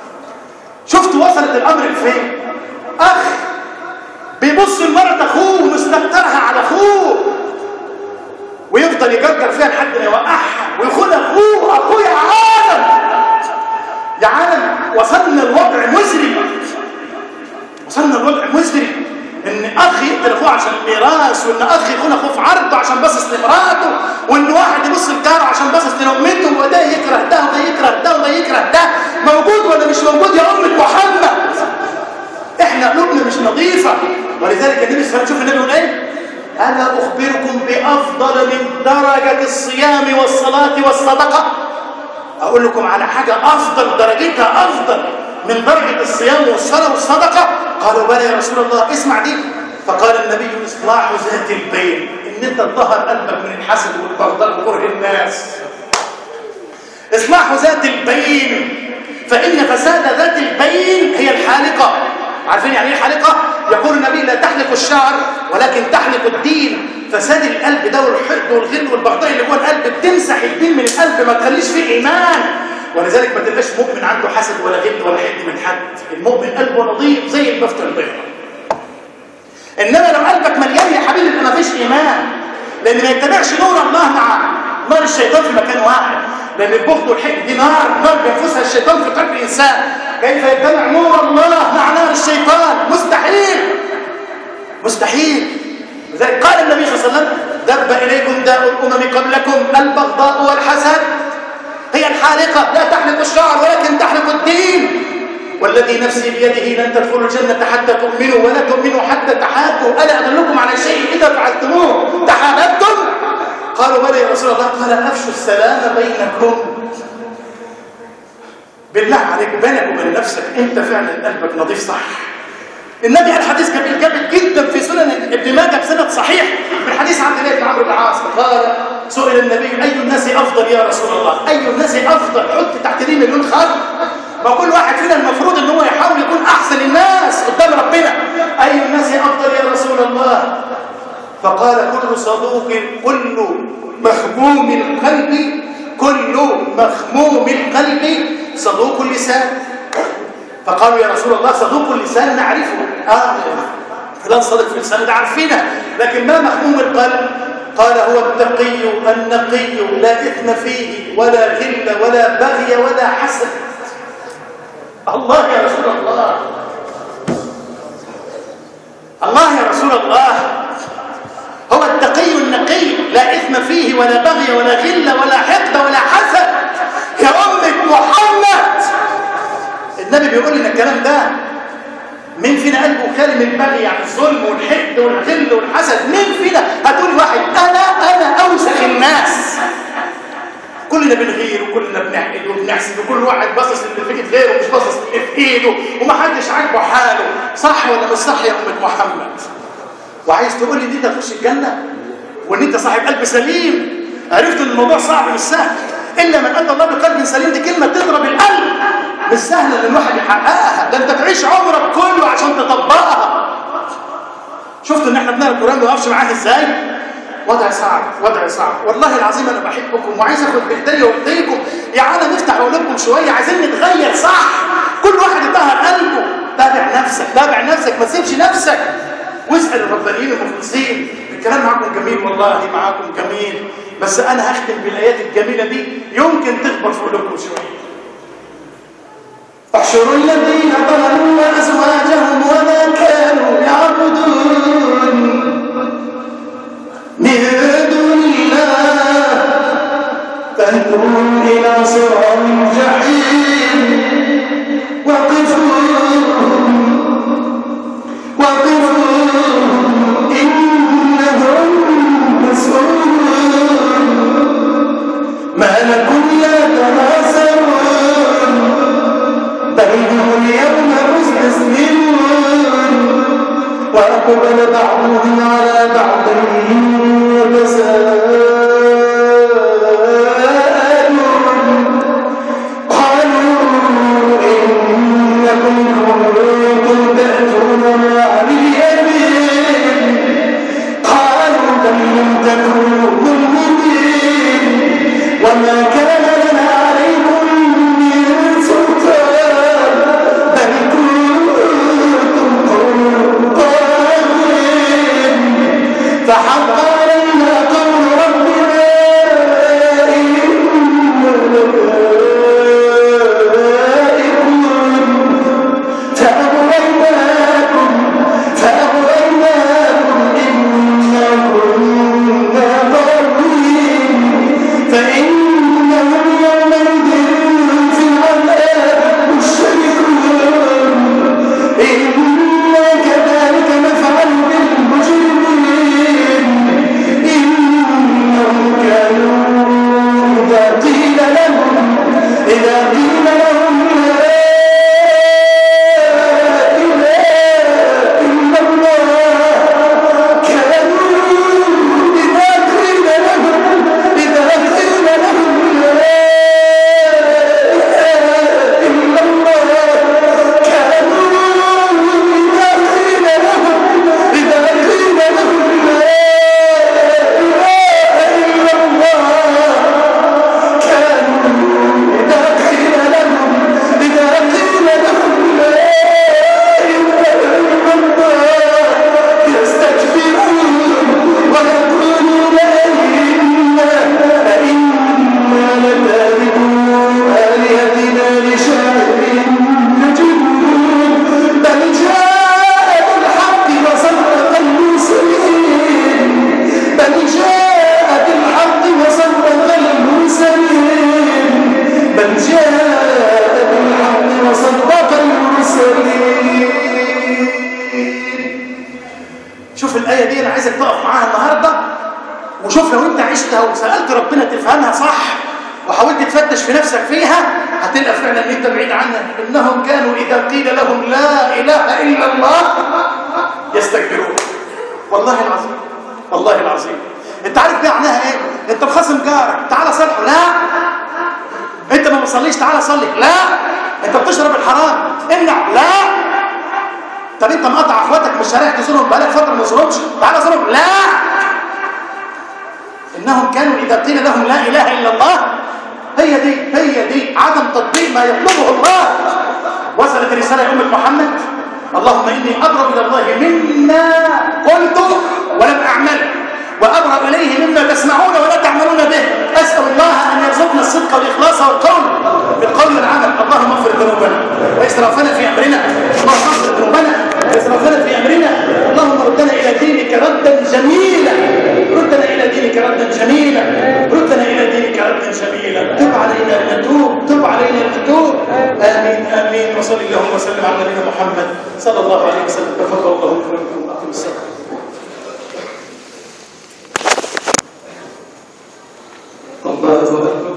شفت وصلت الامر لفين اخ بيبص لمرة اخوه مستكترها على اخوه ويفضل يجرجر فيها لحد ما يوقعها ويخون اخوه اخوه يا عالم يا عالم وصلنا الوضع مزري وصلنا الوضع مزري ان اخ يقتل اخوه عشان الميراث وان اخ يخون اخوه في عرضه عشان باصص لمراته وان واحد يبص لجاره عشان باصص لامته وده يكره ده وده يكره ده وده يكره ده موجود ولا مش موجود يا امه محمد احنا قلوبنا مش نظيفه ولذلك النبي صلى الله عليه وسلم شوف النبي يقول ايه الا اخبركم بافضل من درجه الصيام والصلاه والصدقه اقول لكم على حاجه افضل درجتها افضل من درجه الصيام والصلاه والصدقه قالوا بلى يا رسول الله اسمع دي فقال النبي اصلاح ذات البين ان انت تطهر قلبك من الحسد والبغضاء وكره الناس اصلاح ذات البين فان فساد ذات البين هي الحالقه عارفين يعني ايه حالقه يقول النبي لا تحلق الشعر ولكن تحلق الدين فساد القلب ده والحقد والغل والبغضاء اللي جوه القلب بتمسح الدين من القلب ما تخليش فيه ايمان ولذلك ما تبقاش مؤمن عنده حسد ولا غل ولا حقد من حد المؤمن قلبه نظيف زي البفتة البيضاء انما لو قلبك مليان يا حبيبي يبقى ما فيش ايمان لان ما يتبعش نور الله مع نار الشيطان في مكان واحد لان البغض والحقد دي نار نار بينفسها الشيطان في قلب الانسان كيف يجتمع نور الله مع نار الشيطان مستحيل مستحيل لذلك قال النبي صلى الله عليه وسلم دب اليكم داء الامم قبلكم البغضاء والحسد هي الحالقه لا تحلق الشعر ولكن تحلق الدين والذي نفسي بيده لن تدخلوا الجنة حتى تؤمنوا ولا تؤمنوا حتى تحابوا ألا أدلكم على شيء إذا فعلتموه تحاببتم قالوا بلى يا رسول الله قال أفشوا السلام بينكم بالله عليك بينك وبين نفسك أنت فعلا قلبك نظيف صح النبي قال حديث جميل جامد جدا في سنن ابن ماجه بسند صحيح من حديث عبد الله بن عمرو بن العاص قال سئل النبي اي الناس افضل يا رسول الله اي الناس افضل حط تحت دي مليون خط ما كل واحد فينا المفروض ان هو يحاول يكون احسن الناس قدام ربنا اي الناس افضل يا رسول الله فقال كل صدوق كل مخموم القلب كل مخموم القلب صدوق اللسان فقالوا يا رسول الله صدوق اللسان نعرفه آه فلان صدق في اللسان ده عارفينه لكن ما مخموم القلب قال هو التقي النقي لا إثم فيه ولا غل ولا بغي ولا حسد الله يا رسول الله الله يا رسول الله هو التقي النقي لا إثم فيه ولا بغي ولا غل ولا حقد ولا حسد يا أمة محمد النبي بيقول لنا الكلام ده مين فينا قلبه كلمة البغي يعني الظلم والحقد والغل والحسد مين فينا هتقول واحد أنا أنا أوسخ الناس كلنا بنغير وكلنا بنحقد وبنحسد وكل واحد باصص اللي في ايد غيره ومش باصص اللي في ايده ومحدش عاجبه حاله صح ولا مش صح يا أمة محمد وعايز تقول لي دي تخش الجنة وان انت صاحب قلب سليم عرفت ان الموضوع صعب مش سهل الا من اتى الله بقلب سليم دي كلمه تضرب القلب مش سهله ان الواحد يحققها ده انت تعيش عمرك كله عشان تطبقها شفتوا ان احنا بنقرا القران ما نقفش معاه ازاي وضع صعب وضع صعب والله العظيم انا بحبكم وعايز اخد بايديا وايديكم يا عالم نفتح قلوبكم شويه عايزين نتغير صح كل واحد يطهر قلبه تابع نفسك تابع نفسك ما تسيبش نفسك واسال الربانيين المخلصين الكلام معاكم جميل والله معاكم جميل بس انا هختم بالايات الجميله دي يمكن تخبط في قلوبكم شويه احشروا الذين ظلموا وازواجهم وما كانوا يعبدون من دون الله فاهدوهم الى صراط الجحيم وقفوهم وقفوهم انهم مسؤولون ما لكم لا تناصرون بل هم اليوم مستسلمون وأقبل بعضهم على بعض يتساءلون قالوا إنكم كنتم تأتوننا عن اليمين قالوا بل لم تكونوا مؤمنين وما كان لنا عليكم من سلطان بل كنتم قوم طاغين فحق علينا قول ربنا إنكم فأغويناكم فأغويناكم إنا كنا ضالين فإنهم يومئذ في العذاب مشركون إنا كذلك نفعل بالمجرمين إنهم كانوا إذا قيل لهم إذا قيل لهم لا إله إلا الله كانوا إذا قيل لهم إذا قيل لهم لا إله إلا الله كانوا إذا قيل لهم إذا قيل لهم لا إله إلا الله كانوا إذا قيل لهم إذا قيل لهم لا إله إلا الله يستكبرون ويقولون أئنا أئنا لتاركو آلهتنا لشاعر مجنون بل جاء بالحق وصدق المرسلين بل جاء بالحق وصدق المرسلين بل جاء بالحق وصدق المرسلين شوف الآية دي أنا عايزك تقف معاها النهاردة وشوف لو أنت عشتها وسألت ربنا تفهمها صح وحاولت تفتش في نفسك فيها هتلقى فعلا ان انت بعيد عنها انهم كانوا اذا قيل لهم لا اله الا الله يستكبرون والله العظيم والله العظيم انت عارف دي معناها ايه انت مخاصم جارك تعالى صالحه لا انت ما بتصليش تعالى صلي لا انت بتشرب الحرام امنع لا طب انت مقطع اخواتك مش رايح تزورهم بقالك فتره ما تزورهمش تعالى زورهم لا انهم كانوا اذا قيل لهم لا اله الا الله هي دي هي دي عدم تطبيق ما يطلبه الله وصلت الرساله يا امه محمد اللهم اني ابرا الى الله مما قلت ولم اعمله وابرا اليه مما تسمعون ولا تعملون به اسال الله ان يرزقنا الصدق والاخلاص والقول بالقول والعمل اللهم اغفر ذنوبنا واسرافنا في امرنا اللهم اغفر ذنوبنا واسرافنا في امرنا اللهم ردنا الى دينك ردا جميلا وسلم على نبينا محمد صلى الله عليه وسلم تفضل الله لكم اقم الصلاه الله أكبر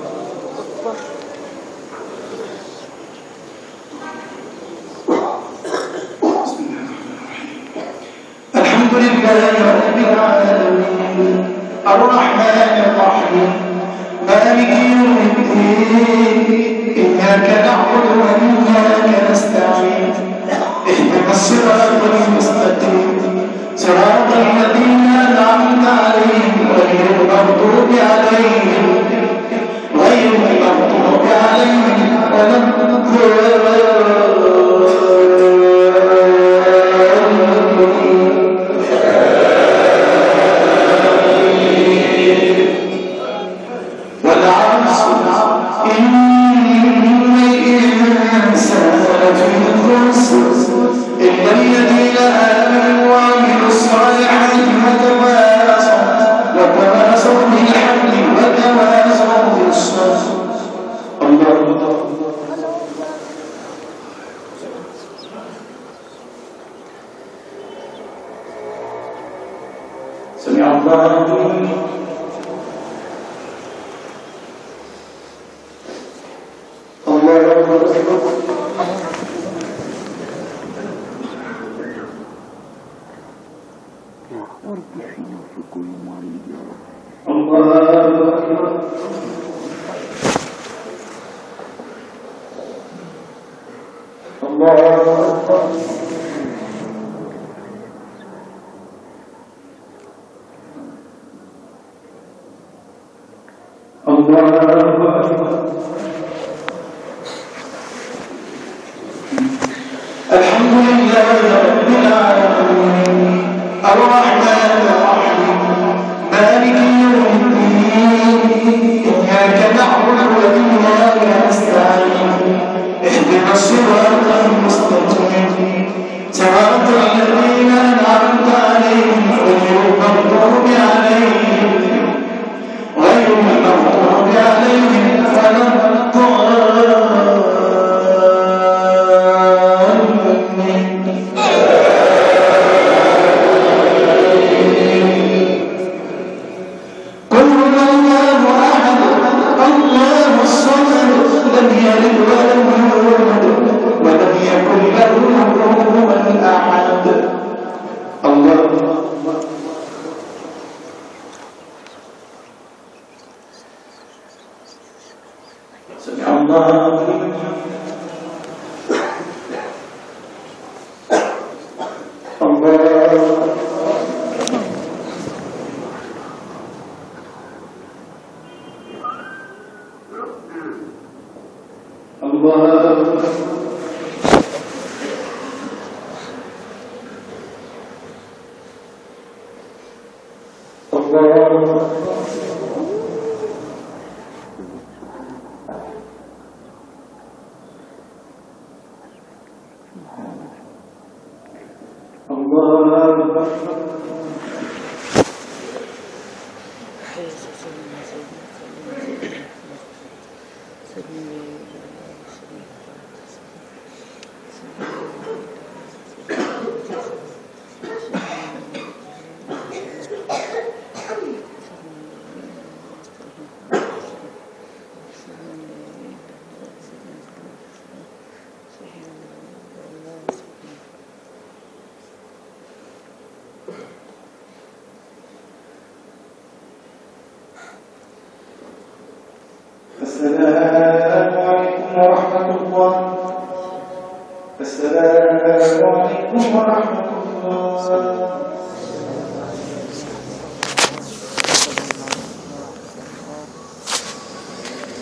الحمد لله رب العالمين الرحمن الرحيم مالك يوم الدين إياك نعبد وإياك نستعين اهدنا الصراط المستقيم صراط الذين أنعمت عليهم غير المغضوب عليهم غير المغضوب عليهم ولا الضالين والعصر إن الإنسان لفي خسر إلا الذين آمنوا وعملوا الصالحات وتواصوا وتواصوا بالحق وتواصوا بالصبر الله سمع الله لمن الله أكبر الله أكبر الله أكبر الله أكبر الحمد لله رب العالمين الرحمن الرحيم مالك يوم الدين إياك نعبد وإياك نستعين اهدنا الصراط المستقيم صراط الذين أنعمت عليهم غير المغضوب عليهم غير المغضوب عليهم ولا الضالين قل هو الله احد الله الصمد لم يلد ولم يولد ولم يكن له كفوا احد الله سمع الله لمن الله الله الله الله السلام عليكم ورحمة الله السلام عليكم ورحمة الله